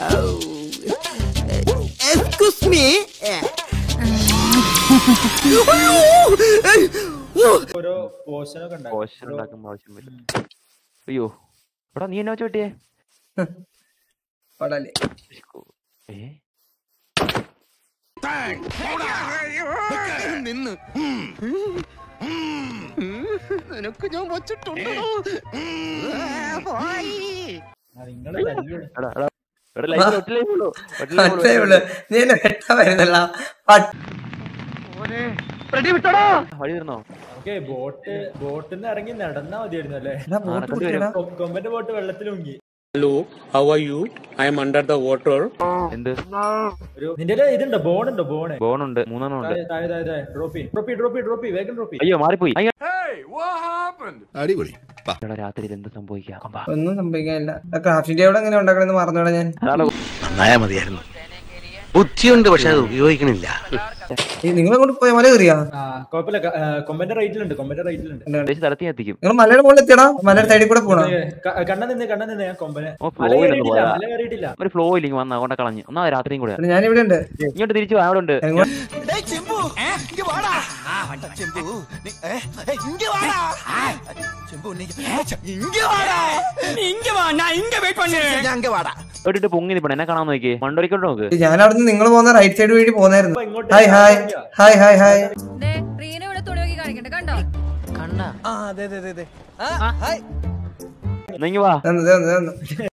Excuse me ഓരോ പോഷനൊക്കെ ഉണ്ടാവും portion ഉണ്ടാക്കുമ്പോ ആവശ്യം വരും അയ്യോ എടാ നീ എന്നാ വെച്ച് വെട്ടിയേ കൊള്ളാല്ലേ ഏ നിങ്ങള് തല്ലുകൂടെ. എടാ എടാ എടാ ലൈഫ് ഒട്ടിലേ ഉള്ളൂ ഒട്ടിലേ ഉള്ളൂ മനസ്സിലേ ഉള്ളു നീ എന്നെ വെട്ടാൻ വരുന്നല്ല പട്ട് വഴി തീർന്നോ ഓക്കെ ബോട്ട് ബോട്ടിൽ നിന്ന് ഇറങ്ങി നടന്നാ മതിയായിരുന്നു അല്ലേ എടാ, ബോട്ട് നടക്കേണ്ടി പിടിക്കടാ. കൊ- കൊമ്പന്റെ ബോട്ട് വെള്ളത്തിൽ മുങ്ങി Hello, how are you? I am under the water. എന്ത് ഒരു നിന്റെ ഇതുണ്ടോ ബോണുണ്ടോ ബോണ് ബോണുണ്ട് മൂന്നെണ്ണം ഉണ്ട് താഴെ താഴെ താഴെ താഴെ ഡ്രോപ്പി ഡ്രോപ്പി ഡ്രോപ്പി ഡ്രോപ്പി വേഗം ഡ്രോപ്പി അയ്യോ മാറിപ്പോയി അയ്യോ അടിപൊളി എടാ രാത്രിയിൽ എന്ത് സംഭവിക്കാം കൊമ്പാ. ഒന്നും സംഭവിക്കാനില്ല ക്രാഫ്റ്റിന്റെ അവിടെ എങ്ങനെ ഉണ്ടാക്കണെന്ന് മറന്നോടാ ഞാൻ അതാണ് നന്നായാ മതിയായിരുന്നു ബുദ്ധിയുണ്ട് പക്ഷെ അത് ഉപയോഗിക്കണില്ല നിങ്ങൾ അങ്ങോട്ട് പോയ മല കയറിയാ ആ കുഴപ്പമില്ല ക- ആ, കൊമ്പന്റെ റൈറ്റിലുണ്ട് കൊമ്പന്റെ റൈറ്റിലുണ്ട് ഉദ്ദേശിച്ച തലത്തിൽ എത്തിക്കും നിങ്ങൾ മലയുടെ മുകളിൽ എത്തിയടാ മലയുടെ സൈഡിൽ കൂടെ പോണോ കണ്ണ നിന്ന് കണ്ണ നിന്ന് ഞാൻ കൊമ്പനെ ഓ, മല flow ഇല്ലെന്ന് കയറിയിട്ടില്ല പോയാ. മല കയറിയിട്ടില്ല ഒരു ഫ്ലോ ഇല്ലെങ്കിൽ വന്ന അവിടെ കളഞ്ഞു ഒന്നാ രാത്രിയും കൂടെ ഞാൻ ഇവിടെ ഉണ്ട് ഇങ്ങോട്ട് തിരിച്ചു വാ, അവിടെ ഉണ്ട് എങ്ങോട്ട് ഇട്ടിട്ട് പൊങ്ങി നിപ്പണ എന്നെ കാണാൻ നോക്കിയേ മണ്ടോരിക്കോട്ട് നോക്ക് ഞാൻ അവിടെ നിന്ന് നിങ്ങൾ പോകുന്ന റൈറ്റ് സൈഡ് വഴി പോന്നായിരുന്നു അപ്പൊ ഇങ്ങോട്ട് hi hi hi hi hi ദേ, റീന ഇവിടെ തുണി നോക്കി കാണിക്കണ്ട കണ്ടോ നീങ്ങി വാ ദേ, ദേ, ദേ, ദേ.